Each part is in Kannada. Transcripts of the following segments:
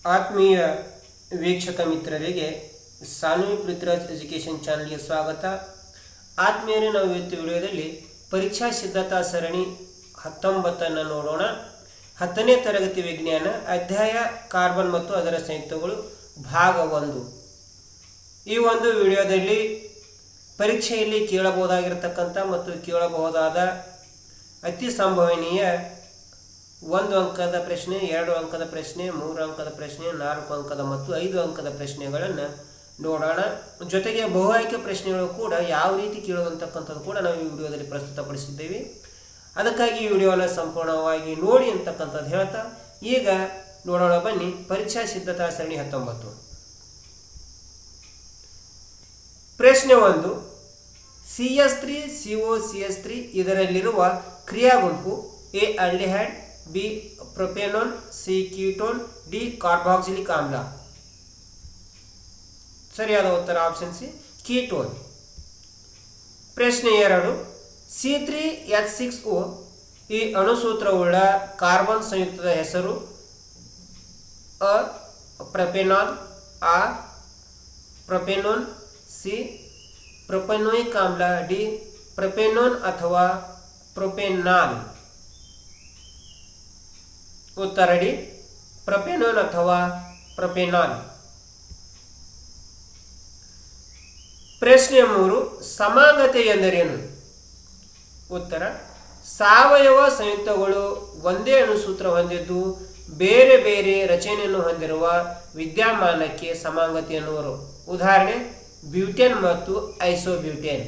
ಆತ್ಮೀಯ ವೀಕ್ಷಕ ಮಿತ್ರರಿಗೆ ಸಾನ್ವಿ ಪೃಥ್ವಿರಾಜ್ ಎಜುಕೇಷನ್ ಚಾನಲ್ಗೆ ಸ್ವಾಗತ ಆತ್ಮೀಯರೇ ನಾವು ಇವತ್ತು ವಿಡಿಯೋದಲ್ಲಿ ಪರೀಕ್ಷಾ ಸಿದ್ಧತಾ ಸರಣಿ ಹತ್ತೊಂಬತ್ತನ್ನು ನೋಡೋಣ ಹತ್ತನೇ ತರಗತಿ ವಿಜ್ಞಾನ ಅಧ್ಯಾಯ ಕಾರ್ಬನ್ ಮತ್ತು ಅದರ ಸಂಯುಕ್ತಗಳು ಭಾಗ ಒಂದು ಈ ಒಂದು ವಿಡಿಯೋದಲ್ಲಿ ಪರೀಕ್ಷೆಯಲ್ಲಿ ಕೇಳಬಹುದಾಗಿರತಕ್ಕಂಥ ಮತ್ತು ಕೇಳಬಹುದಾದ ಅತಿ ಸಂಭವನೀಯ ಒಂದು ಅಂಕದ ಪ್ರಶ್ನೆ ಎರಡು ಅಂಕದ ಪ್ರಶ್ನೆ ಮೂರು ಅಂಕದ ಪ್ರಶ್ನೆ ನಾಲ್ಕು ಅಂಕದ ಮತ್ತು ಐದು ಅಂಕದ ಪ್ರಶ್ನೆಗಳನ್ನು ನೋಡೋಣ ಜೊತೆಗೆ ಬಹು ಆಯ್ಕೆ ಪ್ರಶ್ನೆಗಳು ಕೂಡ ಯಾವ ರೀತಿ ಕೇಳುವಂತಕ್ಕಂಥದ್ದು ಕೂಡ ನಾವು ಈ ವಿಡಿಯೋದಲ್ಲಿ ಪ್ರಸ್ತುತಪಡಿಸಿದ್ದೇವೆ ಅದಕ್ಕಾಗಿ ಈ ವಿಡಿಯೋನ ಸಂಪೂರ್ಣವಾಗಿ ನೋಡಿ ಅಂತಕ್ಕಂಥದ್ದು ಹೇಳ್ತಾ ಈಗ ನೋಡೋಣ ಬನ್ನಿ ಪರೀಕ್ಷಾ ಸಿದ್ಧತಾ ಸರಣಿ ಹತ್ತೊಂಬತ್ತು ಪ್ರಶ್ನೆ ಒಂದು C S three C O C S three ಇದರಲ್ಲಿರುವ ಕ್ರಿಯಾ ಗುಂಪು A aldehyde B propanone C ketone D carboxylic ಆಮ್ಲ ಸರಿಯಾದ ಉತ್ತರ ಆಪ್ಷನ್ ಸಿ ಕೀಟೋನ್ ಪ್ರಶ್ನೆ ಎರಡು C three H six O ಈ ಅಣುಸೂತ್ರವುಳ್ಳ ಕಾರ್ಬನ್ ಸಂಯುಕ್ತದ ಹೆಸರು ಅ ಪ್ರೊಪೆನಾನ್ ಆ ಪ್ರೊಪೆನೋನ್ ಸಿ ಪ್ರೊಪೆನೋಯಿಕ್ ಆಮ್ಲ ಡಿ ಪ್ರೊಪೆನೋನ್ ಅಥವಾ ಪ್ರೊಪೆನಾಲ್ ಉತ್ತರ ಡಿ ಪ್ರೊಪೆನೋನ್ ಅಥವಾ ಪ್ರೊಪೆನಾಲ್ ಪ್ರಶ್ನೆ ಮೂರು ಸಮಾಂಗತೆ ಎಂದರೇನು ಉತ್ತರ ಸಾವಯವ ಸಂಯುಕ್ತಗಳು ಒಂದೇ ಅಣುಸೂತ್ರ ಹೊಂದಿದ್ದು ಬೇರೆ ಬೇರೆ ರಚನೆಯನ್ನು ಹೊಂದಿರುವ ವಿದ್ಯಮಾನಕ್ಕೆ ಸಮಾಂಗತೆ ಎನ್ನುವರು ಉದಾಹರಣೆ ಬ್ಯೂಟೇನ್ ಮತ್ತು ಐಸೋಬ್ಯೂಟೇನ್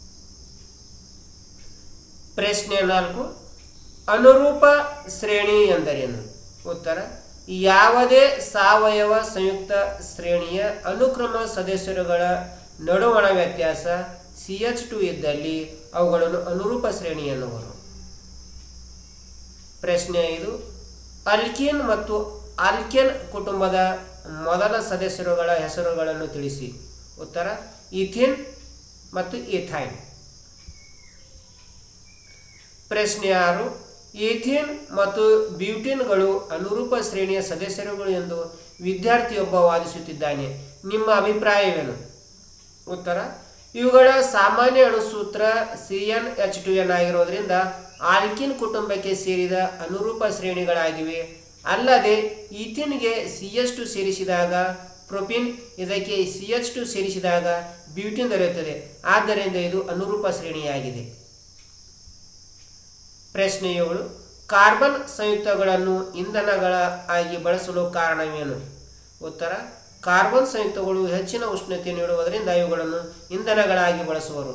ಪ್ರಶ್ನೆ ನಾಲ್ಕು ಅನುರೂಪ ಶ್ರೇಣಿ ಎಂದರೇನು ಉತ್ತರ ಯಾವುದೇ ಸಾವಯವ ಸಂಯುಕ್ತ ಶ್ರೇಣಿಯ ಅನುಕ್ರಮ ಸದಸ್ಯರುಗಳ ನಡುವಣ ವ್ಯತ್ಯಾಸ ಸಿ ಎಚ್ ಟು ಇದ್ದಲ್ಲಿ ಅವುಗಳನ್ನು ಅನುರೂಪ ಶ್ರೇಣಿ ಎನ್ನುವರು ಪ್ರಶ್ನೆ ಐದು ಅಲ್ಕಿನ್ ಮತ್ತು ಆಲ್ಕೆನ್ ಕುಟುಂಬದ ಮೊದಲ ಸದಸ್ಯರುಗಳ ಹೆಸರುಗಳನ್ನು ತಿಳಿಸಿ ಉತ್ತರ ಈಥಿನ್ ಮತ್ತು ಈಥೈನ್ ಪ್ರಶ್ನೆ ಆರು ಈಥಿನ್ ಮತ್ತು ಬ್ಯೂಟಿನ್ಗಳು ಅನುರೂಪ ಶ್ರೇಣಿಯ ಸದಸ್ಯರುಗಳು ಎಂದು ವಿದ್ಯಾರ್ಥಿಯೊಬ್ಬ ವಾದಿಸುತ್ತಿದ್ದಾನೆ ನಿಮ್ಮ ಅಭಿಪ್ರಾಯವೇನು ಉತ್ತರ ಇವುಗಳ ಸಾಮಾನ್ಯ ಅಣುಸೂತ್ರ C N H two N ಆಗಿರೋದ್ರಿಂದ ಆಲ್ಕಿನ್ ಕುಟುಂಬಕ್ಕೆ ಸೇರಿದ ಅನುರೂಪ ಶ್ರೇಣಿಗಳಾಗಿವೆ ಅಲ್ಲದೆ ಈಥಿನ್ಗೆ ಸಿ ಎಚ್ ಟು ಸೇರಿಸಿದಾಗ ಪ್ರೊಪಿನ್ ಇದಕ್ಕೆ ಸಿ ಎಚ್ ಟು ಸೇರಿಸಿದಾಗ ಬ್ಯೂಟಿನ್ ದೊರೆಯುತ್ತದೆ ಆದ್ದರಿಂದ ಇದು ಅನುರೂಪ ಶ್ರೇಣಿಯಾಗಿದೆ ಪ್ರಶ್ನೆ ಏಳು ಕಾರ್ಬನ್ ಸಂಯುಕ್ತಗಳನ್ನು ಇಂಧನಗಳ ಆಗಿ ಬಳಸಲು ಕಾರಣವೇನು ಉತ್ತರ ಕಾರ್ಬನ್ ಸಂಯುಕ್ತಗಳು ಹೆಚ್ಚಿನ ಉಷ್ಣತೆ ನೀಡುವುದರಿಂದ ಇವುಗಳನ್ನು ಇಂಧನಗಳಾಗಿ ಬಳಸುವರು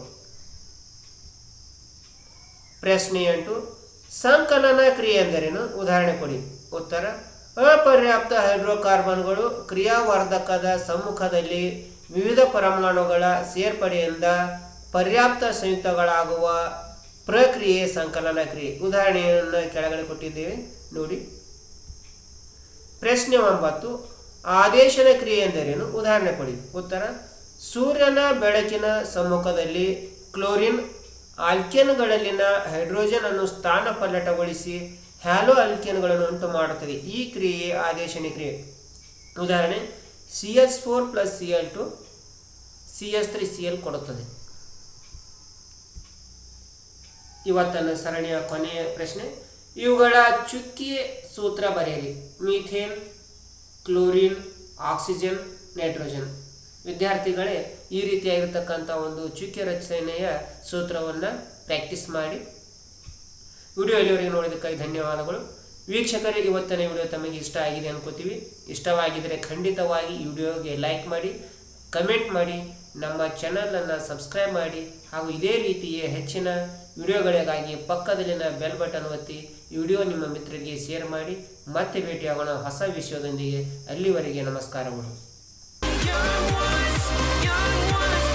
ಪ್ರಶ್ನೆ ಎಂಟು ಸಂಕಲನ ಕ್ರಿಯೆ ಎಂದರೇನು ಉದಾಹರಣೆ ಕೊಡಿ ಉತ್ತರ ಅಪರ್ಯಾಪ್ತ ಹೈಡ್ರೋಕಾರ್ಬನ್ಗಳು ಕ್ರಿಯಾವರ್ಧಕದ ಸಮ್ಮುಖದಲ್ಲಿ ವಿವಿಧ ಪರಮಾಣುಗಳ ಸೇರ್ಪಡೆಯಿಂದ ಪರ್ಯಾಪ್ತ ಸಂಯುಕ್ತಗಳಾಗುವ ಪ್ರಕ್ರಿಯೆ ಸಂಕಲನ ಕ್ರಿಯೆ ಉದಾಹರಣೆಯನ್ನು ಕೆಳಗಡೆ ಕೊಟ್ಟಿದ್ದೇವೆ ನೋಡಿ ಪ್ರಶ್ನೆ ಒಂಬತ್ತು ಆದೇಶನ ಕ್ರಿಯೆ ಎಂದರೇನು ಉದಾಹರಣೆ ಕೊಡಿ ಉತ್ತರ ಸೂರ್ಯನ ಬೆಳಕಿನ ಸಮ್ಮುಖದಲ್ಲಿ ಕ್ಲೋರಿನ್ ಆಲ್ಕೆನ್ಗಳಲ್ಲಿನ ಹೈಡ್ರೋಜನ್ ಅನ್ನು ಸ್ಥಾನಪಲ್ಲಟಗೊಳಿಸಿ ಹ್ಯಾಲೋ ಆಲ್ಕೆನ್ಗಳನ್ನು ಉಂಟು ಮಾಡುತ್ತದೆ ಈ ಕ್ರಿಯೆ ಆದೇಶನ ಕ್ರಿಯೆ ಉದಾಹರಣೆ C S four plus C L two C S three C L ಕೊಡುತ್ತದೆ ಇವತ್ತನ್ನು ಸರಣಿಯ ಕೊನೆಯ ಪ್ರಶ್ನೆ ಇವುಗಳ ಚುಕ್ಕಿ ಸೂತ್ರ ಬರೆಯಿರಿ ಮೀಥೇನ್ ಕ್ಲೋರಿನ್ ಆಕ್ಸಿಜನ್ ನೈಟ್ರೋಜನ್ ವಿದ್ಯಾರ್ಥಿಗಳೇ ಈ ರೀತಿಯಾಗಿರ್ತಕ್ಕಂಥ ಒಂದು ಚುಕ್ಕಿ ರಚನೆಯ ಸೂತ್ರವನ್ನು ಪ್ರಾಕ್ಟೀಸ್ ಮಾಡಿ ವಿಡಿಯೋ ಇಲ್ಲಿವರೆಗೆ ನೋಡೋದಕ್ಕಾಗಿ ಧನ್ಯವಾದಗಳು ವೀಕ್ಷಕರೇ ಇವತ್ತಿನ ವಿಡಿಯೋ ತಮಗೆ ಇಷ್ಟ ಆಗಿದೆ ಅನ್ಕೋತೀವಿ ಇಷ್ಟವಾಗಿದ್ದರೆ ಖಂಡಿತವಾಗಿ ಈ ವಿಡಿಯೋಗೆ ಲೈಕ್ ಮಾಡಿ ಕಮೆಂಟ್ ಮಾಡಿ ನಮ್ಮ ಚಾನಲನ್ನು ಸಬ್ಸ್ಕ್ರೈಬ್ ಮಾಡಿ ಹಾಗೂ ಇದೇ ರೀತಿಯ ಹೆಚ್ಚಿನ ವಿಡಿಯೋಗಳಿಗಾಗಿ ಪಕ್ಕದಲ್ಲಿನ ಬೆಲ್ ಬಟನ್ ಒತ್ತಿ ಈ ವಿಡಿಯೋ ನಿಮ್ಮ ಮಿತ್ರರಿಗೆ ಶೇರ್ ಮಾಡಿ ಮತ್ತೆ ಭೇಟಿಯಾಗೋಣ ಹೊಸ ವಿಷಯದೊಂದಿಗೆ ಅಲ್ಲಿವರೆಗೆ ನಮಸ್ಕಾರಗಳು Young ones, young ones.